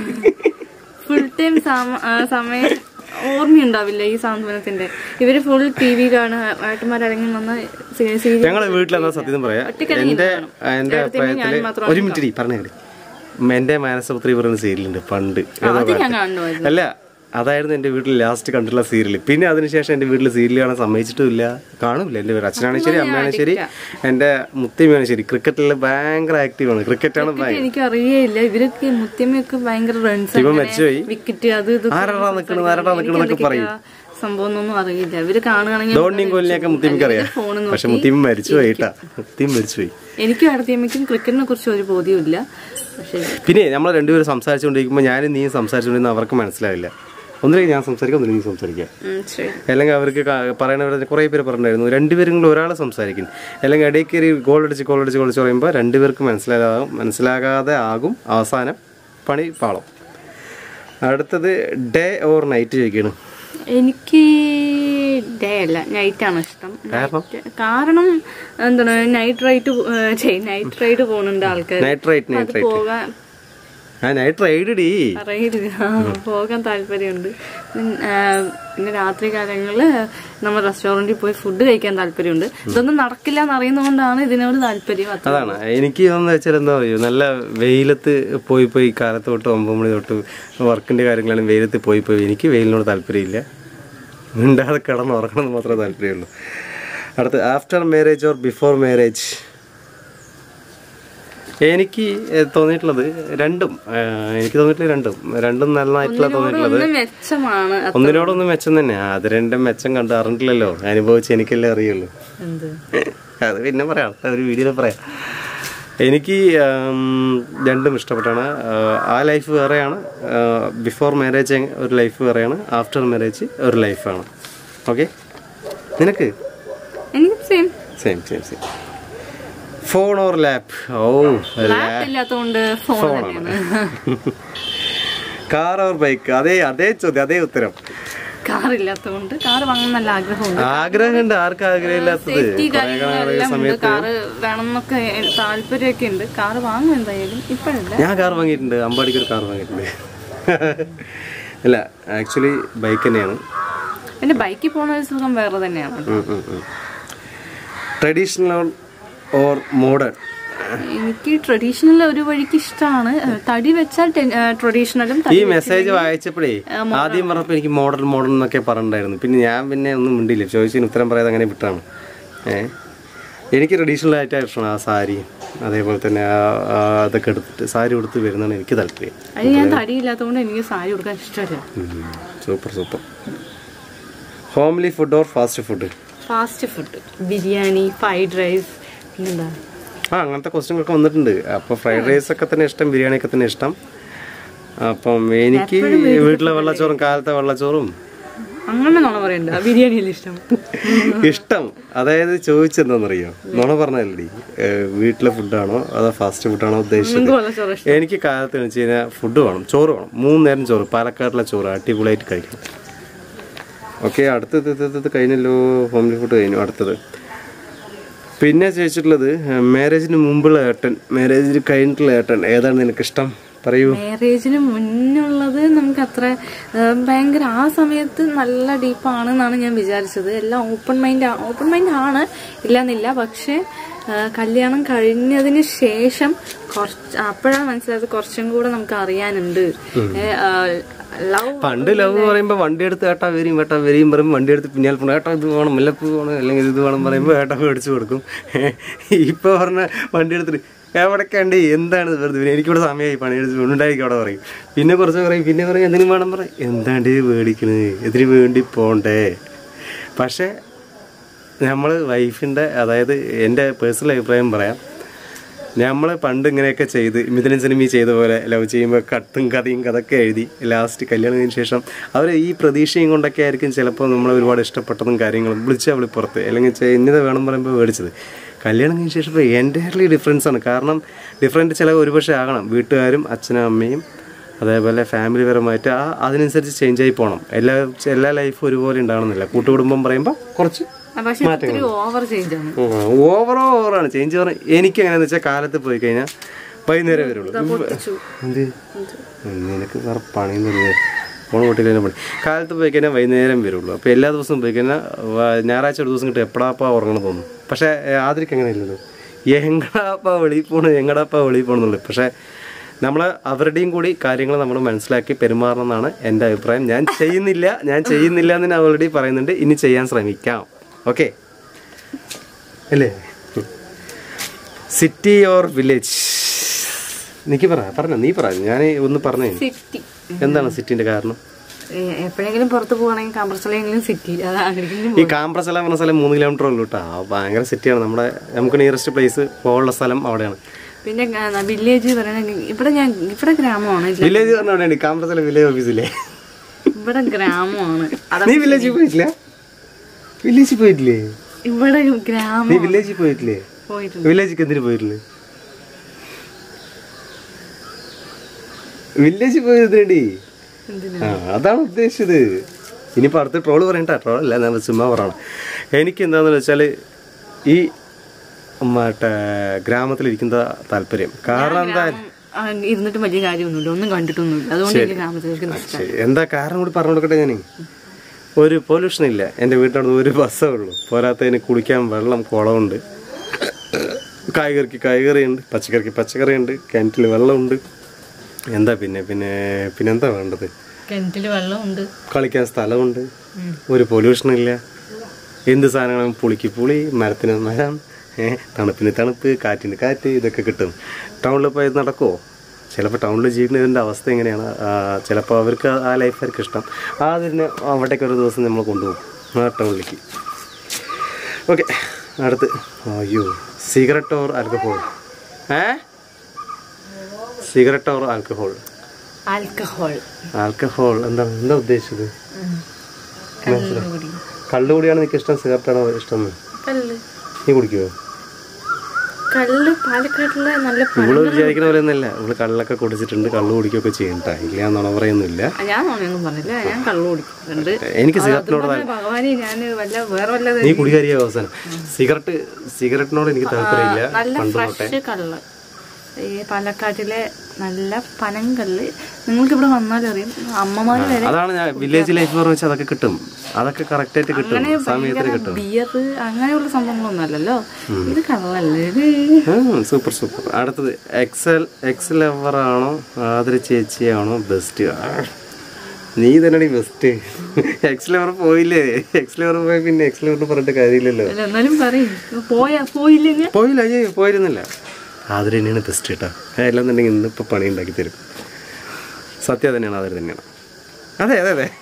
ഫുൾ ടൈം സമയം ഓർമ്മയുണ്ടാവില്ല ഈ സാന്ത്വനത്തിന്റെ ഇവര് ഫുൾ ടി വി കാണുക ഏട്ടന്മാരടങ്ങി വന്ന സീരിയൽ ഞങ്ങളെ വീട്ടിലെന്നാ സത്യം പറയാം എന്റെ എന്റെ അഭിപ്രായത്തില് ഒരു മിനിറ്റ് പറഞ്ഞു എന്റെ മാനസപുത്രി പറയുന്ന സീരിയലുണ്ട് പണ്ട് ഏതോ അത് ഞാൻ കാലത്ത്. കാണുമായിരുന്നു അല്ല അതായിരുന്നു എന്റെ വീട്ടിൽ ലാസ്റ്റ് കണ്ടിട്ടുള്ള സീരിയൽ പിന്നെ അതിനുശേഷം എന്റെ വീട്ടിൽ സീരിയൽ കാണാൻ സമ്മതിച്ചിട്ടുമില്ല കാണൂല എന്റെ വീട് അച്ഛനാണെങ്കിൽ ശരി അമ്മയാണെങ്കിൽ ശരി എന്റെ മുത്തിമയാണ് ശരി ക്രിക്കറ്റിൽ ഭയങ്കര ആക്റ്റീവ് ആണ് ക്രിക്കറ്റാണ് ഭയങ്കര എനിക്ക് അറിയേയില്ല ഇവരൊക്കെ മുത്തമ്മയൊക്കെ ഭയങ്കര റൺസ് ഇവൻ മരിച്ചുപോയി വിക്കറ്റ് അത് ഇത് ആരടാ നിക്കണത് ആരടാ നിക്കണെന്നൊക്കെ പറയും സംഭവം ഒന്നും അറിയില്ല ഇവര് കാണുകയാണെങ്കിൽ ധോണിയും കോഹ്ലിനെയൊക്കെ മുത്തിമിക്ക് അറിയാം ഫോൺ പക്ഷെ മുത്തിമ മരിച്ചുപോയി കേട്ടാ മുത്തിയും മരിച്ചുപോയി എനിക്കും അടുത്തമ്മയ്ക്കും ക്രിക്കറ്റിനെ കുറിച്ച് ഒരു ബോധ്യമില്ല പക്ഷെ പിന്നെ നമ്മൾ രണ്ടുപേരും സംസാരിച്ചുകൊണ്ടിരിക്കുമ്പോൾ ഞാനും നീയും സംസാരിച്ചുകൊണ്ടിരുന്ന അവർക്ക് മനസ്സിലാവില്ല ഒന്നിലേക്ക് ഞാൻ സംസാരിക്കാം ഒന്നിലേക്ക് നീ സംസാരിക്കാം ഉം, ശരി അല്ലെങ്കിൽ അവർക്ക് പറയണവർ കുറേ പേര് പറഞ്ഞിട്ടുണ്ടായിരുന്നു രണ്ടുപേരും കൂടെ ഒരാൾ സംസാരിക്കും അല്ലെങ്കിൽ ഇടയ്ക്ക് കയറി ഗോൾ അടിച്ച് ഗോൾ അടിച്ച് ഗോൾ അടിച്ച് പറയുമ്പോൾ രണ്ടുപേർക്ക് മനസ്സിലാകാകും മനസ്സിലാകാതെ ആകും അവസാനം പണി പാളം അടുത്തത് ഡേ ഓർ നൈറ്റ് ചോദിക്കുകയാണ് എനിക്ക് ഡേ അല്ല നൈറ്റ് ആണ് ഇഷ്ടം കാരണം Night- കാരണം എന്താണ് നൈറ്റ് റൈഡ് നൈറ്റ് റൈഡ് പോകുന്നുണ്ട് ആൾക്കാർ നൈറ്റ് റൈറ്റ് അത് നൈറ്റ് റൈറ്റ് പോകാൻ ആ നൈറ്റ് റൈഡ് ഡീ പറയരുത് ആ, പോകാൻ താല്പര്യമുണ്ട് ഉം, ആ, പിന്നെ രാത്രി കാലങ്ങളിൽ നമ്മൾ റെസ്റ്റോറൻറ്റിൽ പോയി ഫുഡ് കഴിക്കാൻ താല്പര്യമുണ്ട് ഇതൊന്നും നടക്കില്ല എന്ന് അറിയുന്നതുകൊണ്ടാണ് ഇതിനോട് താല്പര്യം അത്ര അതാണ് എനിക്ക് ഇതെന്ന് വെച്ചാൽ എന്താ പറയുക നല്ല വെയിലത്ത് പോയി പോയി കാലത്ത് തൊട്ട് ഒമ്പത് മണി തൊട്ട് വർക്കിൻ്റെ കാര്യങ്ങളാണ് വെയിലത്ത് പോയി പോയി എനിക്ക് വെയിലിനോട് താല്പര്യമില്ല മിണ്ടാതെ കിടന്ന് ഉറക്കണം എന്ന് മാത്രമേ താല്പര്യമുള്ളൂ അടുത്ത് after marriage or before marriage എനിക്ക് ഏഹ്, തോന്നിയിട്ടുള്ളത് രണ്ടും ഏഹ്, എനിക്ക് തോന്നിയിട്ടുള്ളത് രണ്ടും രണ്ടും നല്ലതായിട്ടുള്ള തോന്നിയിട്ടുള്ളത് ഒന്ന് മെച്ചമാണ് അത് ഒന്നിനോടൊന്നും മെച്ചം തന്നെ അത് രണ്ടും മെച്ചം കണ്ട് അറിഞ്ഞിട്ടില്ലല്ലോ അനുഭവിച്ച് എനിക്കല്ലേ അറിയുള്ളൂ എന്ത് അത് പിന്നെ പറയാം അത് ഒരു വീഡിയോയിൽ പറയാം എനിക്ക് ഉം, രണ്ടും ഇഷ്ടപ്പെട്ടാണ് ആഹ്, ആ ലൈഫ് വേറെയാണ് ബിഫോർ മാരേജ് ഒരു ലൈഫ് വേറെയാണ് ആഫ്റ്റർ മാരേജ് ഒരു ലൈഫാണ് ഓക്കെ നിനക്ക് എനിക്ക് same same same same phone or lap ഓ ലാപ്പ് ഇല്ലാത്തതുകൊണ്ട് ഫോൺ തന്നെയാണ് കാർ ഓർ ബൈക്ക് അതേ അതേ ചോദ്യം അതേ ഉത്തരം കാർ ഇല്ലാത്തതുകൊണ്ട് കാർ വാങ്ങാൻ നല്ല ആഗ്രഹമുണ്ട് ആഗ്രഹമുണ്ട് ആർക്കും ആഗ്രഹമില്ലാത്തത് സേഫ്റ്റി കുറേ കാലം കാര്യങ്ങളെല്ലാം ഉണ്ട് സമയത്ത് കാറ് വേണം എന്നൊക്കെ താല്പര്യമൊക്കെ ഉണ്ട് കാറ് വാങ്ങും എന്തായാലും ഇപ്പോഴല്ല ഞാൻ കാർ വാങ്ങിയിട്ടുണ്ട് അമ്പാടിക്ക് ഒരു കാർ വാങ്ങിയിട്ടുണ്ട് അല്ല ആക്ച്വലി ബൈക്ക് തന്നെയാണ് പിന്നെ ബൈക്കിൽ പോകുന്ന ഒരു സുഖം വേറെ തന്നെയാണ് ട്രഡീഷണൽ ഓർ മോഡേൺ എനിക്ക് ട്രഡീഷണൽ ഒരു വഴിക്ക് ഇഷ്ടമാണ് തടി വെച്ചാൽ ട്രഡീഷണലും ഈ മെസ്സേജ് വായിച്ചപ്പോഴേ ആദ്യം പറഞ്ഞപ്പോൾ എനിക്ക് മോഡൽ മോഡൽ എന്നൊക്കെ പറഞ്ഞിട്ടുണ്ടായിരുന്നു പിന്നെ ഞാൻ പിന്നെ ഒന്നും മിണ്ടില്ല ചോദിച്ചതിന് ഉത്തരം പറയാതെ അങ്ങനെ വിട്ടാണ് ഏ എനിക്ക് ട്രഡീഷണൽ ആയിട്ട് ഇഷ്ടമാണ് ആ സാരി അതേപോലെ തന്നെ ആ- ആ അതൊക്കെ എടുത്തിട്ട് സാരി ഉടുത്ത് വരുന്നതാണ് എനിക്ക് താല്പര്യം അത് ഞാൻ തടിയില്ലാത്തതുകൊണ്ട് എനിക്ക് സാരി കൊടുക്കാൻ ഇഷ്ടമല്ല super super homely food or fast food fast food biryani fried rice പിന്നെന്താ ആ അങ്ങനത്തെ ക്വസ്റ്റ്യൻ വന്നിട്ടുണ്ട് അപ്പോൾ ഫ്രൈഡ് റൈസ് ഒക്കെ തന്നെ ഇഷ്ടം ബിരിയാണി ഒക്കെ തന്നെ ഇഷ്ടം അപ്പം എനിക്ക് വീട്ടിലെ വെള്ളച്ചോറും കാലത്തെ വെള്ളച്ചോറും അങ്ങനെ നോണ പറയണ്ട ബിരിയാണിയല്ലേ ഇഷ്ടം ഇഷ്ടം അതായത് ചോദിച്ചെന്താണെന്നറിയോ നുണ പറഞ്ഞല്ലേ വീട്ടിലെ ഫുഡാണോ അതോ ഫാസ്റ്റ് ഫുഡാണോ ഉദ്ദേശിച്ചത് നിങ്ങൾക്ക് വളരെ ചോറ് ഇഷ്ടം എനിക്ക് കാലത്ത് വെച്ച് കഴിഞ്ഞാൽ ഫുഡ് വേണം ചോറ് വേണം മൂന്ന് നേരം ചോറ് പാലക്കാട്ടിലെ ചോറ് അടിപൊളിയായിട്ട് കഴിക്കണം ഓക്കെ അടുത്തത് ഇത് ഇത് ഇത് കഴിഞ്ഞല്ലോ ഹോംലി ഫുഡ് കഴിഞ്ഞു അടുത്തത് പിന്നെ ചോദിച്ചിട്ടുള്ളത് മാരേജിന് മുമ്പുള്ള ഏട്ടൻ മാരേജിന് കഴിഞ്ഞിട്ടുള്ള ഏട്ടൻ ഏതാണ് നിനക്കിഷ്ടം പറയൂ മാരേജിന് മുന്നുള്ളത് നമുക്ക് അത്ര ആ, ഭയങ്കര ആ സമയത്ത് നല്ല ഡീപ്പാണ് എന്നാണ് ഞാൻ വിചാരിച്ചത് എല്ലാം ഓപ്പൺ മൈൻഡ് ഓപ്പൺ മൈൻഡ് ആണ് ഇല്ലെന്നില്ല പക്ഷെ ആ, കല്യാണം കഴിഞ്ഞതിന് ശേഷം കുറച്ച് അപ്പോഴാണ് മനസ്സിലായത് കുറച്ചും കൂടെ നമുക്ക് അറിയാനുണ്ട് ലവ് പണ്ട് ലവ് പറയുമ്പോൾ വണ്ടി എടുത്ത് ഏട്ടാ വരും ഏട്ടാ വരും പറയുമ്പോൾ വണ്ടി എടുത്ത് പിന്നാലെ പോകണം ഏട്ടാ ഇത് വേണം മുല്ലപ്പൂ വേണം അല്ലെങ്കിൽ ഇത് വേണം പറയുമ്പോൾ ഏട്ടാ മേടിച്ചു കൊടുക്കും ഇപ്പൊ പറഞ്ഞ വണ്ടി എടുത്തിട്ട് എവിടേക്കാണ്ട് എന്താണ് ഇത് വെറുതെ എനിക്കിവിടെ സമയമായി പണിയെടുത്ത് ഉണ്ടായിരിക്കും അവിടെ പറയും പിന്നെ കുറച്ച് പറയും പിന്നെ പറയും എന്തിനും വേണം പറയും എന്താണ്ട് ഇത് മേടിക്കണത് ഇതിന് വേണ്ടി പോണ്ടേ പക്ഷേ നമ്മൾ വൈഫിൻ്റെ അതായത് എൻ്റെ പേഴ്സണൽ അഭിപ്രായം പറയാം നമ്മൾ പണ്ട് ഇങ്ങനെയൊക്കെ ചെയ്ത് മിഥുനൻ സിനിമ ചെയ്ത പോലെ ലവ് ചെയ്യുമ്പോൾ കത്തും കഥയും കഥയൊക്കെ എഴുതി ലാസ്റ്റ് കല്യാണത്തിന് ശേഷം അവർ ഈ പ്രതീക്ഷയും കൊണ്ടൊക്കെ ആയിരിക്കും ചിലപ്പോൾ നമ്മൾ ഒരുപാട് ഇഷ്ടപ്പെട്ടതും കാര്യങ്ങളും വിളിച്ചാൽ വിളി പുറത്ത് അല്ലെങ്കിൽ ചെ- ഇന്നത് വേണം പറയുമ്പോൾ മേടിച്ചത് കല്യാണം കഴിഞ്ഞ ശേഷം ഇപ്പോൾ എൻറ്റയർലി ഡിഫറൻസ് ആണ് കാരണം ഡിഫറൻറ്റ് ചില ഒരുപക്ഷെ ആകണം വീട്ടുകാരും അച്ഛനും അമ്മയും അതേപോലെ ഫാമിലി പരമായിട്ട് ആ അതിനനുസരിച്ച് ചേഞ്ച് ആയി പോകണം എല്ലാ എല്ലാ ലൈഫും ഒരുപോലെ ഉണ്ടാവണമെന്നില്ല കൂട്ടുകുടുംബം പറയുമ്പോൾ കുറച്ച് പക്ഷെ ഒത്തിരി ഓവർ ചേഞ്ച് ആണ് ഓവറോ ഓവറാണ് ചേഞ്ച് പറഞ്ഞാൽ എനിക്ക് എങ്ങനെയാന്ന് വെച്ചാൽ കാലത്ത് പോയി കഴിഞ്ഞാൽ വൈകുന്നേരം വരുള്ളൂ എന്ത് ഉം, നിനക്ക് വേറെ പണിയൊന്നുമില്ല ഫോൺ കൂട്ടിയില്ല പണി കാലത്ത് പോയി കഴിഞ്ഞാൽ വൈകുന്നേരം വരുള്ളൂ അപ്പോൾ എല്ലാ ദിവസവും പോയി കഴിഞ്ഞാൽ വ- ഞായറാഴ്ച ഒരു ദിവസം കിട്ടും എപ്പോഴാപ്പാ ഉറങ്ങണം തോന്നും പക്ഷേ ആദ്രിക്ക് അങ്ങനെ ഇല്ലല്ലോ എങ്ങടാപ്പാ വെളിയിൽ പോകണം എങ്ങടാപ്പാ വെളിയിൽ പോകണമെന്നുള്ളു പക്ഷേ നമ്മൾ അവരുടെയും കൂടി കാര്യങ്ങൾ നമ്മൾ മനസ്സിലാക്കി പെരുമാറണം എന്നാണ് എൻ്റെ അഭിപ്രായം ഞാൻ ചെയ്യുന്നില്ല ഞാൻ ചെയ്യുന്നില്ല എന്ന് ഞാൻ ഓൾറെഡി പറയുന്നുണ്ട് ഇനി ചെയ്യാൻ ശ്രമിക്കാം ഓക്കെ അല്ലേ സിറ്റി ഓർ വില്ലേജ് നിക്ക് പറ പറഞ്ഞോ നീ പറ ഞാൻ ഒന്ന് പറഞ്ഞു സിറ്റി എന്താണ് സിറ്റിന്റെ കാരണം എപ്പോഴെങ്കിലും പുറത്ത് പോകണമെങ്കിൽ കാമ്പർസലെങ്കിലും സിറ്റി അത് ആഗ്രഹിക്കുന്നു ഈ കാമ്പ്രസ്ഥലം പറഞ്ഞ സ്ഥലം മൂന്ന് കിലോമീറ്റർ ഉള്ളൂ കേട്ടോ ഭയങ്കര സിറ്റിയാണ് നമ്മുടെ നമുക്ക് നിയറസ്റ്റ് പ്ലേസ് പോകാനുള്ള സ്ഥലം അവിടെയാണ് പിന്നെ വില്ലേജ് പറയുന്നത് ഇവിടെ ഞാൻ ഇവിടെ ഗ്രാമമാണ് ഇല്ല, വില്ലേജ് പറഞ്ഞ അവിടെയാണ് കാമ്പ്രസ്ഥലം വില്ലേജ് ഓഫീസില്ലേ ഇവിടെ ഗ്രാമമാണ് അതാ നീ വില്ലേജിൽ പോയിട്ടില്ല വില്ലേജിൽ പോയിട്ടില്ലേ ഇവിടെ ഗ്രാമം നീ വില്ലേജിൽ പോയിട്ടില്ലേ പോയിട്ടുണ്ട് വില്ലേജിക്ക് എന്തിനു പോയിട്ടില്ലേ വില്ലേജിൽ പോയതേടി എന്തിനാ? ആ അതാണ് ഉദ്ദേശിച്ചത് ഇനിയിപ്പോൾ അടുത്ത ട്രോള് പറയണ്ട ട്രോൾ അല്ല ഞാൻ ചുമ്മാ പറയണം എനിക്ക് എന്താന്ന് വെച്ചാൽ ഈ മറ്റേ ഗ്രാമത്തിലിരിക്കുന്ന താല്പര്യം കാരണം എന്താ ആ, ഇരുന്നിട്ട് വലിയ കാര്യമൊന്നുമില്ല ഒന്നും കണ്ടിട്ടൊന്നുമില്ല അതുകൊണ്ട് എനിക്ക് ഗ്രാമത്തിലേക്ക് ഇഷ്ടം ശരി, എന്താ കാരണം കൂടി പറഞ്ഞു കൊടുക്കട്ടെ ഞാൻ ഒരു പൊല്യൂഷൻ ഇല്ല എൻ്റെ വീട്ടിനടുത്ത് ഒരു ബസ്സേ ഉള്ളൂ പോരാത്തതിന് കുളിക്കാൻ വെള്ളം കുളമുണ്ട് കായ്കറിക്ക് കായ്കറിയുണ്ട് പച്ചക്കറിക്ക് പച്ചക്കറിയുണ്ട് കിണറ്റിൽ വെള്ളമുണ്ട് എന്താ പിന്നെ പിന്നെ പിന്നെന്താ വേണ്ടത് കിണറ്റിൽ വെള്ളമുണ്ട് കളിക്കാൻ സ്ഥലമുണ്ട് ഒരു പൊല്യൂഷൻ ഇല്ല എന്ത് സാധനങ്ങളും പുളിക്ക് പുളി മരത്തിന് മരം ഏ, തണുപ്പിന് തണുപ്പ് കാറ്റിന് കാറ്റ് ഇതൊക്കെ കിട്ടും ടൗണിൽ പോയി നടക്കുമോ ചിലപ്പോൾ ടൗണിൽ ജീവിക്കുന്നതിൻ്റെ അവസ്ഥ എങ്ങനെയാണ് ചിലപ്പോൾ അവർക്ക് ആ ലൈഫായിരിക്കും ഇഷ്ടം അതിന് അവിടേക്ക് ഒരു ദിവസം നമ്മൾ കൊണ്ടുപോകും ആ ടൗണിലേക്ക് ഓക്കെ അടുത്ത് അയ്യോ സിഗരറ്റ് ഓർ ആൽക്കഹോൾ ഏ cigarette or alcohol alcohol alcohol എന്താണ് എന്താ ഉദ്ദേശിച്ചത് കള്ളുകൂടി കള്ളുകൂടിയാണ് നിനക്ക് ഇഷ്ടം സിഗരറ്റാണോ ഇഷ്ടം കള്ള് നീ കുടിക്കുമോ കള്ള് പാലക്കാട്ടിലെ നല്ല പ- ഇവള് വിചാരിക്കുന്ന പോലെ ഒന്നല്ല ഇവള് കള്ളൊക്കെ കുടിച്ചിട്ടുണ്ട് കള്ളു കുടിക്കുകയൊക്കെ ചെയ്യണ്ട ഇല്ല നുണ പറയുന്നില്ല ഞാൻ ഒന്നും പറഞ്ഞില്ല ഞാൻ കള്ളു കുടിക്കുന്നുണ്ട് എനിക്ക് സിഗരറ്റിനോട് അതുകൊണ്ട് ഭഗവാനെ ഞാൻ വല്ല വേറെ വല്ല നീ കുടികാരിയ അവസാനം സിഗരറ്റ് സിഗരറ്റിനോട് എനിക്ക് താല്പര്യമില്ല നല്ല പണ്ട് തൊട്ടേ ഫ്രഷ് കള്ള് ഈ പാലക്കാട്ടിലെ നല്ല പനങ്കല്ല് നിങ്ങൾക്ക് ഇവിടെ വന്നാലറിയും അമ്മമാര് വരെ അതാണ് ഞാൻ വില്ലേജ് ലൈഫ് എന്ന് വെച്ചാൽ അതൊക്കെ കിട്ടും അതൊക്കെ കറക്റ്റ് ആയിട്ട് കിട്ടും സമയത്തിന് കിട്ടും ബിയർ അങ്ങനെയുള്ള സംഭവങ്ങളൊന്നും അല്ലല്ലോ ഇത് കള്ളല്ലേ ഇത് സൂപ്പർ സൂപ്പർ അടുത്തത് എക്സൽ എക്സ് ലവർ ആണോ ആതിര ചേച്ചിയാണോ ബെസ്റ്റ് നീ തന്നെ ബെസ്റ്റ് എക്സ് ലവർ പോയില്ലേ എക്സ് ലവർ പോയി പിന്നെ എക്സ് ലവറിന് പറഞ്ഞിട്ട് കാര്യമില്ലല്ലോ അല്ല എന്നാലും പറയും പോയാ പോയില്ലെങ്കിൽ പോയില്ല അയ്യോ പോയിരുന്നില്ല ആതിര തന്നെയാണ് ബെസ്റ്റ് കേട്ടോ അല്ലെന്നുണ്ടെങ്കിൽ ഇന്നിപ്പോൾ പണി ഉണ്ടാക്കി തരും സത്യം തന്നെയാണ് ആതിര തന്നെയാണ് അതെ അതെ അതെ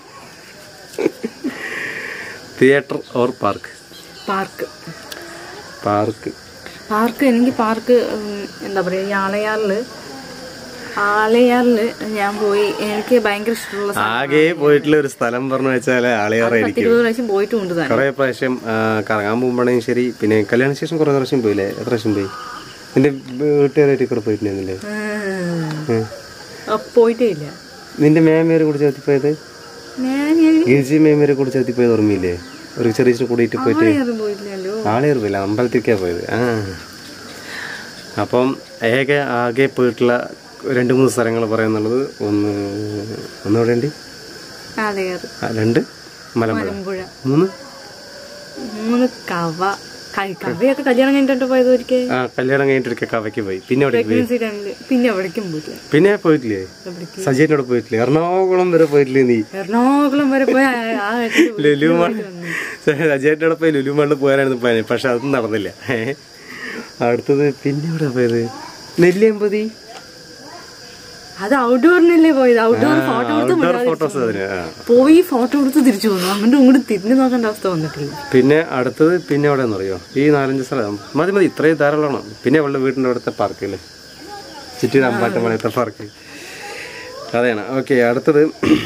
theatre or park park park park എനിക്ക് പാർക്ക് ഉം, എന്താ പറയാ ഈ ആളയാറില് ആളയാറില് ഞാൻ പോയി എനിക്ക് ഭയങ്കര ഇഷ്ടമുള്ള സ്ഥലം. ആകെ പോയിട്ടുള്ള ഒരു സ്ഥലം പറഞ്ഞു വെച്ചാൽ ആളിയാറായിരിക്കും പത്തിരുപത് പ്രാവശ്യം പോയിട്ടുണ്ട് തന്നെ കുറേ പ്രാവശ്യം ആ, കറങ്ങാൻ പോകുമ്പോഴേയും ശരി പിന്നെ കല്യാണ ശേഷം കുറേ പ്രാവശ്യം പോയില്ലേ എത്ര പ്രാവശ്യം പോയി നിന്റെ വീട്ടുകാരായിട്ട് കൂടെ പോയിട്ടുണ്ടായിരുന്നില്ലേ ഉം. ആ, പോയിട്ടേ ഇല്ല നിന്റെ മേമേരെ കൂടി ചേർത്തിപ്പോയത് ഞാൻ ഗിരിജി മേമേരെ കൂടി ചേർത്തിപ്പോയത് ഓർമ്മയില്ലേ ഒരു ചെറിയ കൂടിയിട്ട് പോയിട്ട് ആളയാറ് പോയില്ലല്ലോ ആളേർ പോയില്ല അമ്പലത്തിലേക്കാണ് പോയത് ആ അപ്പം ഏക ആകെ പോയിട്ടുള്ള രണ്ട് മൂന്ന് സ്ഥലങ്ങൾ പറയുന്നുള്ളത് ഒന്ന് ഒന്ന് എവിടെ ഉണ്ട് ആളയാറ് ആ, രണ്ട് മലമ്പുഴ മലമ്പുഴ മൂന്ന് മൂന്ന് കവ ക- കവയൊക്കെ കല്യാണം കഴിഞ്ഞിട്ട് പോയത് ഒരിക്കൽ ആ കല്യാണം കഴിഞ്ഞിട്ടൊക്കെ കവയ്ക്ക് പോയി പിന്നെ അവിടെ പോയി പ്രഗ്നൻസി ടൈമില് പിന്നെ എവിടേക്കും പോയിട്ടില്ല പിന്നെ പോയിട്ടില്ലേ എവിടേക്ക് സജീനോട് പോയിട്ടില്ലേ എറണാകുളം വരെ പോയിട്ടില്ലേ നീ എറണാകുളം വരെ പോയി ആ- ആ ഏട്ടൻ്റെ വീട്ടിൽ ലുലുമാൾ സജീനോട് പോയി ലുലുമാളിൽ പോയാലായിരുന്നു പ്ലാൻ പക്ഷെ അതൊന്നും നടന്നില്ല ഏ. അടുത്തത് പിന്നെ എവിടെ പോയത് നെല്ലിയമ്പതി അത് ഔട്ട്ഡോറിനല്ലേ പോയത് ഔട്ട്ഡോർ ഫോട്ടോ എടുത്ത് ഔട്ട്ഡോർ ഫോട്ടോസ് അതിന് ആ. പോയി ഫോട്ടോ എടുത്ത് തിരിച്ചു വന്നു അങ്ങോട്ട് ഇങ്ങോട്ട് തിരിഞ്ഞു നോക്കേണ്ട അവസ്ഥ വന്നിട്ടില്ല പിന്നെ അടുത്തത് പിന്നെ എവിടെയെന്ന് അറിയോ ഈ നാലഞ്ച് സ്ഥലം മതി മതി ഇത്രയും ധാരാളമാണ് പിന്നെ അവളുടെ വീടിൻ്റെ അവിടുത്തെ പാർക്കില്ലേ ചുറ്റിയുടെ അമ്പാട്ടമണയത്തെ പാർക്ക് അതെയാണ് ഓക്കെ അടുത്തത്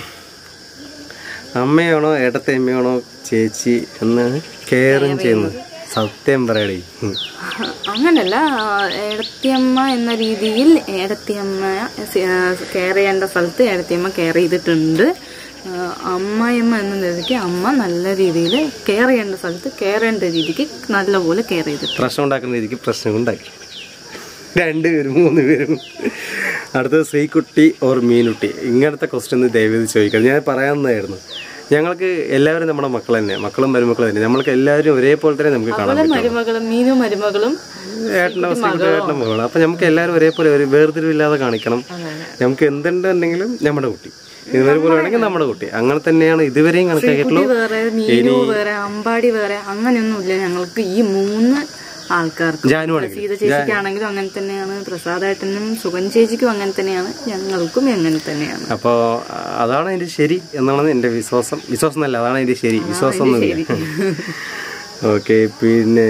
അമ്മയാണോ ഏട്ടത്തെ അമ്മയാണോ ചേച്ചി എന്ന് കെയറിങ് ചെയ്യുന്നത് സത്യം പറയടി ഉം. അങ്ങനല്ല ഏടത്തിയമ്മ എന്ന രീതിയിൽ ഏടത്തിയമ്മ കെയർ ചെയ്യേണ്ട സ്ഥലത്ത് ഏടത്തിയമ്മ കെയർ ചെയ്തിട്ടുണ്ട് ആ, അമ്മായിയമ്മ എന്ന രീതിക്ക് അമ്മ നല്ല രീതിയിൽ കെയർ ചെയ്യേണ്ട സ്ഥലത്ത് കെയർ ചെയ്യേണ്ട രീതിക്ക് നല്ലപോലെ കെയർ ചെയ്തിട്ടുണ്ട് പ്രശ്നം ഉണ്ടാക്കുന്ന രീതിക്ക് പ്രശ്നം ഉണ്ടാക്കി രണ്ടുപേരും മൂന്ന് പേരും അടുത്തത് ശ്രീകുട്ടി ഓർ മീനുട്ടി ഇങ്ങനത്തെ ക്വസ്റ്റ്യൻ ദയവേത് ചോദിക്കാം ഞാൻ പറയാവുന്നതായിരുന്നു ഞങ്ങൾക്ക് എല്ലാവരും നമ്മുടെ മക്കൾ തന്നെ മക്കളും മരുമക്കളും തന്നെ നമ്മൾക്ക് എല്ലാവരും ഒരേപോലെ തന്നെ നമുക്ക് കാണാൻ അവളെ പറ്റും മരുമകളും മീനും മരുമകളും ഏട്ടൻ്റെ ശ്രീകുട്ടി ഏട്ടൻ്റെ മകളാണ് അപ്പം നമുക്ക് എല്ലാവരും ഒരേപോലെ ഒരു വേർതിരിവില്ലാതെ കാണിക്കണം നമുക്ക് എന്തുണ്ടെന്നുണ്ടെങ്കിലും നമ്മുടെ കുട്ടി ഇതുവരെ പോലെ വേണമെങ്കിൽ നമ്മുടെ കുട്ടി അങ്ങനെ തന്നെയാണ് ഇതുവരെയും കണക്കാക്കിയിട്ടുള്ളൂ കുട്ടി വേറെ മീനു വേറെ അമ്പാടി വേറെ അങ്ങനെയൊന്നുമില്ല ഞങ്ങൾക്ക് ഈ മൂന്ന് ആൾക്കാർക്ക് ജാനുവാണെങ്കിൽ സീത ചേച്ചിക്കാണെങ്കിലും അങ്ങനെ തന്നെയാണ് പ്രസാദേട്ടനും സുഗൻ ചേച്ചിക്കും അങ്ങനെ തന്നെയാണ് ഞങ്ങൾക്കും അങ്ങനെ തന്നെയാണ് അപ്പോൾ അതാണ് അതിൻ്റെ ശരി എന്നാണ് എൻ്റെ വിശ്വാസം വിശ്വാസം എന്നല്ല അതാണ് അതിൻ്റെ ശരി വിശ്വാസം ഒന്നുമില്ല ഓക്കെ പിന്നെ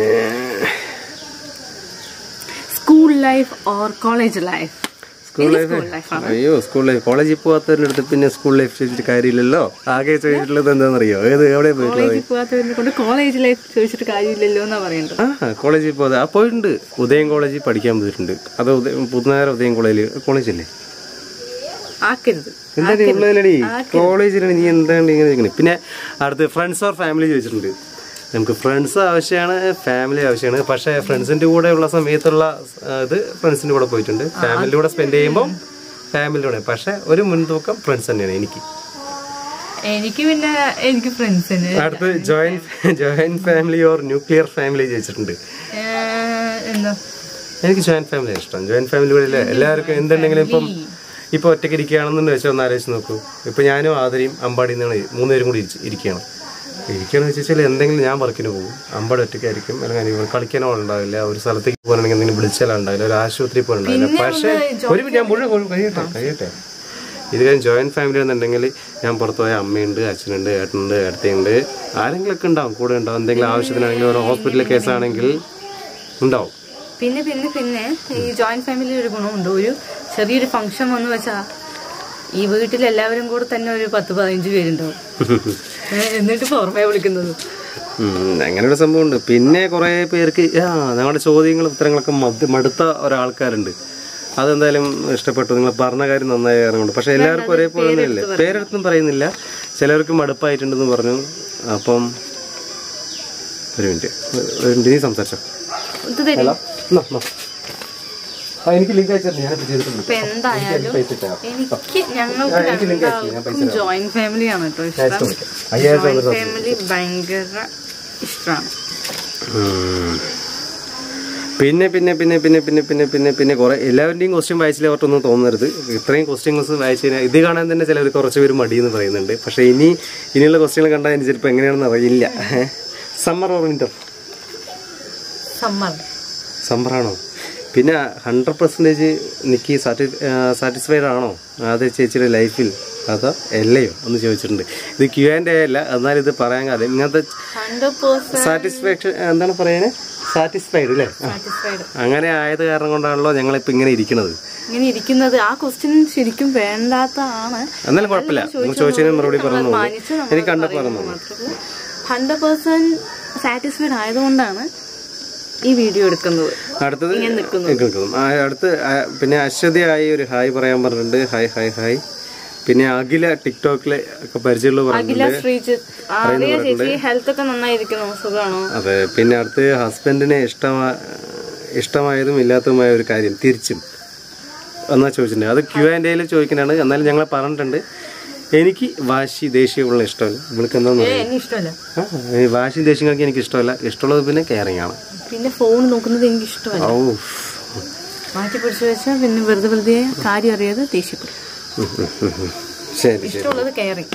school life or college life school life school life അയ്യോ സ്കൂൾ ലൈഫ് കോളേജിൽ പോകാത്തവരുടെ അടുത്ത് പിന്നെ സ്കൂൾ ലൈഫ് ചോദിച്ചിട്ട് കാര്യമില്ലല്ലോ ആകെ ചോദിച്ചിട്ടുള്ളത് എന്താണെന്നറിയോ ഏത് എവിടെ പോയിട്ടുള്ളത് കോളേജിൽ പോകാത്തവരെ കൊണ്ട് കോളേജ് ലൈഫ് ചോദിച്ചിട്ട് കാര്യമില്ലല്ലോ എന്നാ പറയേണ്ടത് ആ കോളേജിൽ പോകാതെ ആ പോയിട്ടുണ്ട് ഉദയം കോളേജിൽ പഠിക്കാൻ പോയിട്ടുണ്ട് അത് ഉദയം പുതുനഗര ഉദയം കോളേജിൽ കോളേജല്ലേ ആക്കരുത് എന്താണ് ഉള്ളതിലടി കോളേജിലാണ് നീ എന്താണ് ഇങ്ങനെ ഇരിക്കുന്നത് പിന്നെ അടുത്ത് ഫ്രണ്ട്സ് ഓർ ഫാമിലി ചോദിച്ചിട്ടുണ്ട് നമുക്ക് ഫ്രണ്ട്സ് ആവശ്യമാണ് ഫാമിലി ആവശ്യമാണ് പക്ഷേ ഫ്രണ്ട്സിൻ്റെ കൂടെ ഉള്ള സമയത്തുള്ള ആ, ഇത് ഫ്രണ്ട്സിൻ്റെ കൂടെ പോയിട്ടുണ്ട് ഫാമിലിയുടെ കൂടെ സ്പെൻഡ് ചെയ്യുമ്പോൾ ഫാമിലിയുടെ കൂടെ പക്ഷേ ഒരു മുൻതൂക്കം ഫ്രണ്ട്സ് തന്നെയാണ് എനിക്ക് എനിക്ക് പിന്നെ എനിക്ക് ഫ്രണ്ട്സിന് അടുത്ത് joint joint family or nuclear family ചോദിച്ചിട്ടുണ്ട് എന്താ എനിക്ക് ജോയിന്റ് ഫാമിലി ഇഷ്ടം ജോയിന്റ് ഫാമിലികളിൽ എല്ലാവർക്കും എന്തുണ്ടെങ്കിലും ഇപ്പം ഇപ്പൊ ഒറ്റയ്ക്ക് ഇരിക്കുകയാണെന്ന് വെച്ചാൽ ഒന്ന് ആലോചിച്ച് നോക്കൂ ഇപ്പൊ ഞാനും ആദരിയും അമ്പാടിയും നിന്നാണ് മൂന്നുപേരും കൂടി ഇരിച്ച് ഇരിക്കുകയാണ് ഇരിക്കുകയാണെന്ന് വെച്ചാൽ എന്തെങ്കിലും ഞാൻ വർക്കിന് പോകും അമ്പാടി ഒറ്റയ്ക്കായിരിക്കും അല്ലെങ്കിൽ കളിക്കാനോ ഉണ്ടാവില്ല ഒരു സ്ഥലത്തേക്ക് പോകണമെങ്കിൽ എന്തെങ്കിലും വിളിച്ചാൽ ഉണ്ടാവില്ല ഒരു ആശുപത്രി പോകണ്ടാവില്ല പക്ഷേ ഒരു മിനിറ്റ് ഞാൻ മുഴുവൻ മുഴുവൻ കഴിയട്ടെ കഴിയട്ടെ ഇത് കഴിഞ്ഞ് ജോയിന്റ് ഫാമിലി എന്നുണ്ടെങ്കിൽ ഞാൻ പുറത്ത് പോയ അമ്മയുണ്ട് അച്ഛനുണ്ട് ഏട്ടനുണ്ട് ഏട്ടത്തിയുണ്ട് ആരെങ്കിലുമൊക്കെ ഉണ്ടാവും കൂടെ ഉണ്ടാവും എന്തെങ്കിലും ആവശ്യത്തിനാണെങ്കിൽ ഒരു ഹോസ്പിറ്റലിലെ കേസാണെങ്കിൽ ഉണ്ടാവും പിന്നെ പിന്നെ പിന്നെ ഈ ജോയിന്റ് ഫാമിലി ഒരു ഗുണമുണ്ട് ഒരു ചെറിയൊരു ഫംഗ്ഷൻ വന്നു വെച്ചാ ഈ വീട്ടിൽ എല്ലാവരും കൂടെ തന്നെ ഒരു പത്ത് പതിനഞ്ച് പേരുണ്ടാവും ഏ, എന്നിട്ട് പുറമെ വിളിക്കുന്നത് ഉം, അങ്ങനെ ഒരു സംഭവമുണ്ട് പിന്നെ കുറേ പേർക്ക് ആ നമ്മുടെ ചോദ്യങ്ങളും ഉത്തരങ്ങളൊക്കെ മദ് മടുത്ത ഒരാൾക്കാരുണ്ട് അതെന്തായാലും ഇഷ്ടപ്പെട്ടു നിങ്ങൾ പറഞ്ഞ കാര്യം നന്നായി കാരണമുണ്ട് പക്ഷെ എല്ലാവർക്കും ഒരേപോലെ ഒന്നുമില്ല പേരെടുത്തും പറയുന്നില്ല ചിലർക്ക് മടുപ്പായിട്ടുണ്ടെന്ന് പറഞ്ഞു അപ്പം ഒരു മിനിറ്റ് ഒരു മിനിറ്റ് നീ സംസാരിച്ചോ ഇത് തരും ഹലോ എന്നാ, എന്നാ. ആ എനിക്ക് ലിങ്ക് അയച്ചിട്ടുണ്ട് ഞാനിപ്പോൾ ചെയ്തിട്ടുണ്ട് ഇപ്പൊ എന്തായാലും പൈസ ഇട്ടേരാം. എനിക്ക് ഞങ്ങൾക്ക് ആ, എനിക്ക് link അയച്ചു, ഞാൻ രണ്ടാൾക്കും ജോയിന്റ് ഫാമിലിയാണ് കേട്ടോ ഇഷ്ടം അയ്യായിരം ജോയിന്റ് ഫാമിലി ഭയങ്കര ഇഷ്ടമാണ് ഉം. പിന്നെ പിന്നെ പിന്നെ പിന്നെ പിന്നെ പിന്നെ പിന്നെ പിന്നെ കുറെ എല്ലാവരുടെയും ക്വസ്റ്റ്യൻ വായിച്ചില്ല അവർക്കൊന്നും തോന്നരുത് ഇത്രയും ക്വസ്റ്റ്യൻസ് വായിച്ചു കഴിഞ്ഞാൽ ഇത് കാണാൻ തന്നെ ചിലർ കുറച്ച് പേര് മടിയെന്ന് പറയുന്നുണ്ട് പക്ഷേ ഇനി ഇനിയുള്ള ക്വസ്റ്റ്യൻ കണ്ടാൽ എനിക്ക് ചിലപ്പോൾ എങ്ങനെയാണെന്ന് അറിയില്ല സമ്മർ ഓർ വിന്റർ സമ്മർ സമ്മറാണോ പിന്നെ ഹൺഡ്രഡ് പെർസെൻറ്റേജ് നിക്ക് സാറ്റി സാറ്റിസ്ഫൈഡ് ആണോ അത് ചേച്ചിയുടെ ലൈഫിൽ അതോ എല്ലയോ എന്ന് ചോദിച്ചിട്ടുണ്ട് ഇത് ക്യു ആൻഡ് എ അല്ല എന്നാൽ ഇത് പറയാൻ കാര്യം ഇങ്ങനത്തെ ഹൺഡ്രഡ് പേഴ്സെന്റ് സാറ്റിസ്ഫാക്ഷൻ എന്താണ് പറയണേ സാറ്റിസ്ഫൈഡ് അല്ലേ ആ. സാറ്റിസ്ഫൈഡ് അങ്ങനെ ആയത് കാരണം കൊണ്ടാണല്ലോ ഞങ്ങളിപ്പോൾ ഇങ്ങനെ ഇരിക്കുന്നത് ഇങ്ങനെ ഇരിക്കുന്നത് ആ ക്വസ്റ്റ്യൻ ശരിക്കും വേണ്ടാത്തതാണ് എന്നാലും കുഴപ്പമില്ല നിങ്ങൾ ചോദിച്ചതിന് മറുപടി പറഞ്ഞു മാനിച്ച് നമ്മൾ എനിക്ക് കണ്ടപ്പോൾ പറഞ്ഞു ഹൺഡ്രഡ് പേഴ്സെന്റ് സാറ്റിസ്ഫൈഡ് ആയതുകൊണ്ടാണ് ഈ വീഡിയോ എടുക്കുന്നത് അടുത്തത് ഇങ്ങനെ നിൽക്കുന്നു നിൽക്കുന്നു ആ, അടുത്ത് ആ, പിന്നെ അശ്വതിയായി ഒരു ഹായ് പറയാൻ പറഞ്ഞിട്ടുണ്ട് ഹായ് ഹായ് ഹായ് പിന്നെ അഖില ടിക്ടോക്കിലെ ഒക്കെ പരിചയമുള്ള പറഞ്ഞിട്ടുണ്ട് അഖില ശ്രീജിത്ത് ആ, അറിയാം ചേച്ചി ഹെൽത്ത് ഒക്കെ നന്നായിരിക്കുന്നു സുഖമാണോ അതെ പിന്നെ അടുത്ത് ഹസ്ബൻഡിനെ ഇഷ്ടമാ ഇഷ്ടമായതും ഇല്ലാത്തതുമായ ഒരു കാര്യം തിരിച്ചും എന്നാ ചോദിച്ചിട്ടുണ്ട് അത് ക്യു ആൻഡ് എയിൽ ചോദിക്കുന്നതാണ് എന്നാലും ഞങ്ങൾ പറഞ്ഞിട്ടുണ്ട് എനിക്ക് വാശി ദേഷ്യമുള്ള ഇഷ്ടമല്ല ഇവൾക്ക് എന്താന്ന് ഏ എന്നെ ഇഷ്ടമല്ല ആ, ഈ വാശി ദേഷ്യങ്ങൾക്ക് എനിക്ക് ഇഷ്ടമല്ല ഇഷ്ടമുള്ളത് പിന്നെ കെയറിങ് ആണ് പിന്നെ ഫോൺ നോക്കുന്നത് എനിക്ക് ഇഷ്ടമല്ല ഔ മാറ്റി പിടിച്ചു വെച്ചാൽ പിന്നെ വെറുതെ വെറുതെ കാര്യം അറിയാതെ ദേഷ്യപ്പെടും ഉം, ഉം, ഉം, ഉം. ശരി ശരി ഇഷ്ടമുള്ളത് കെയറിങ്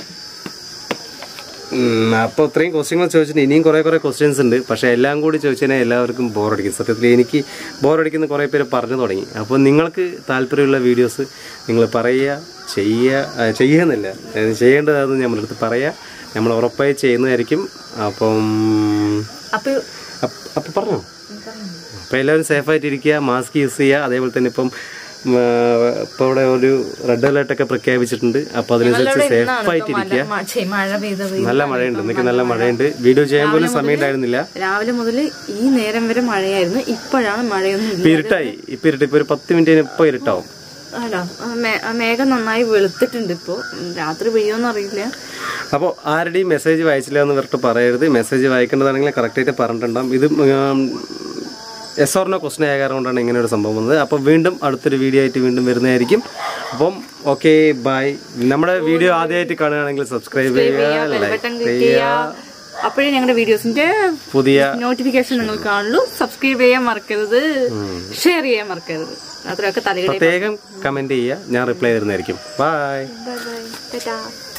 അപ്പോൾ ഇത്രയും ക്വസ്റ്റ്യങ്ങൾ ചോദിച്ചിട്ട് ഇനിയും കുറേ കുറേ ക്വസ്റ്റ്യൻസ് ഉണ്ട് പക്ഷേ എല്ലാം കൂടി ചോദിച്ചു കഴിഞ്ഞാൽ എല്ലാവർക്കും ബോറടിക്കും സത്യത്തിൽ എനിക്ക് ബോറടിക്കുന്ന കുറേ പേര് പറഞ്ഞു തുടങ്ങി അപ്പോൾ നിങ്ങൾക്ക് താല്പര്യമുള്ള വീഡിയോസ് നിങ്ങൾ പറയുക ചെയ്യുക ആ, ചെയ്യുക എന്നല്ല അതായത് ചെയ്യേണ്ടതാണെന്ന് നമ്മുടെ അടുത്ത് പറയുക നമ്മൾ ഉറപ്പായി ചെയ്യുന്നതായിരിക്കും അപ്പം അപ്പൊ അപ്പ്- അപ്പം പറഞ്ഞോ അപ്പോൾ എല്ലാവരും സേഫായിട്ടിരിക്കുക മാസ്ക് യൂസ് ചെയ്യുക അതേപോലെ തന്നെ ഇപ്പം ഇപ്പോൾ ഇവിടെ ഒരു റെഡ് അലേർട്ട് ഒക്കെ പ്രഖ്യാപിച്ചിട്ടുണ്ട് അപ്പോൾ അതിനനുസരിച്ച് സേഫായിട്ടിരിക്കുക മ- ഛെ, മഴ പെയ്തത് നല്ല മഴയുണ്ട് ഇന്നൊക്കെ നല്ല മഴയുണ്ട് വീഡിയോ ചെയ്യാൻ പോലും സമയം ഉണ്ടായിരുന്നില്ല രാവിലെ മുതൽ ഈ നേരം വരെ മഴയായിരുന്നു ഇപ്പോഴാണ് മഴയൊന്നും ഇപ്പൊ ഇല്ല ഇരുട്ടായി ഇപ്പൊ ഇരുട്ട് ഇപ്പൊ ഒരു പത്ത് മിനിറ്റിന് ഇപ്പൊ ഇരുട്ടാവും അല്ല ആ മേ- ആ മേഘം നന്നായി വെളുത്തിട്ടുണ്ട് ഇപ്പോ ഉം, രാത്രി പെയ്യോന്ന് അറിയില്ല അപ്പോൾ ആരുടെയും മെസ്സേജ് വായിച്ചില്ല എന്ന് പറഞ്ഞിട്ട് പറയരുത് മെസ്സേജ് വായിക്കേണ്ടതാണെങ്കിൽ കറക്റ്റായിട്ട് പറഞ്ഞിട്ടുണ്ടാവും ഇത് എസ് ഓർണോ ക്വസ്റ്റൻ ആയ കാരണം കൊണ്ടാണ് ഇങ്ങനെ ഒരു സംഭവം വന്നത് അപ്പോൾ വീണ്ടും അടുത്തൊരു വീഡിയോ ആയിട്ട് വീണ്ടും വരുന്നതായിരിക്കും അപ്പം ഓക്കെ ബൈ നമ്മുടെ വീഡിയോ ആദ്യമായിട്ട് കാണുകയാണെങ്കിൽ സബ്സ്ക്രൈബ് ചെയ്യുക ലൈക്ക് ബട്ടൺ ക്ലിക്ക് ചെയ്യുക അപ്പോഴേ ഞങ്ങളുടെ വീഡിയോസിന്റെ പുതിയ നോട്ടിഫിക്കേഷൻ നിങ്ങൾ കാണുള്ളൂ സബ്സ്ക്രൈബ് ചെയ്യാൻ മറക്കരുത് ഷെയർ ചെയ്യാൻ മറക്കരുത് അത്രയൊക്കെ തലയുടെ പ്രത്യേകം കമന്റ് ചെയ്യുക ഞാൻ റിപ്ലൈ തരുന്നതായിരിക്കും ബൈ ബൈ ബൈ ടാറ്റാ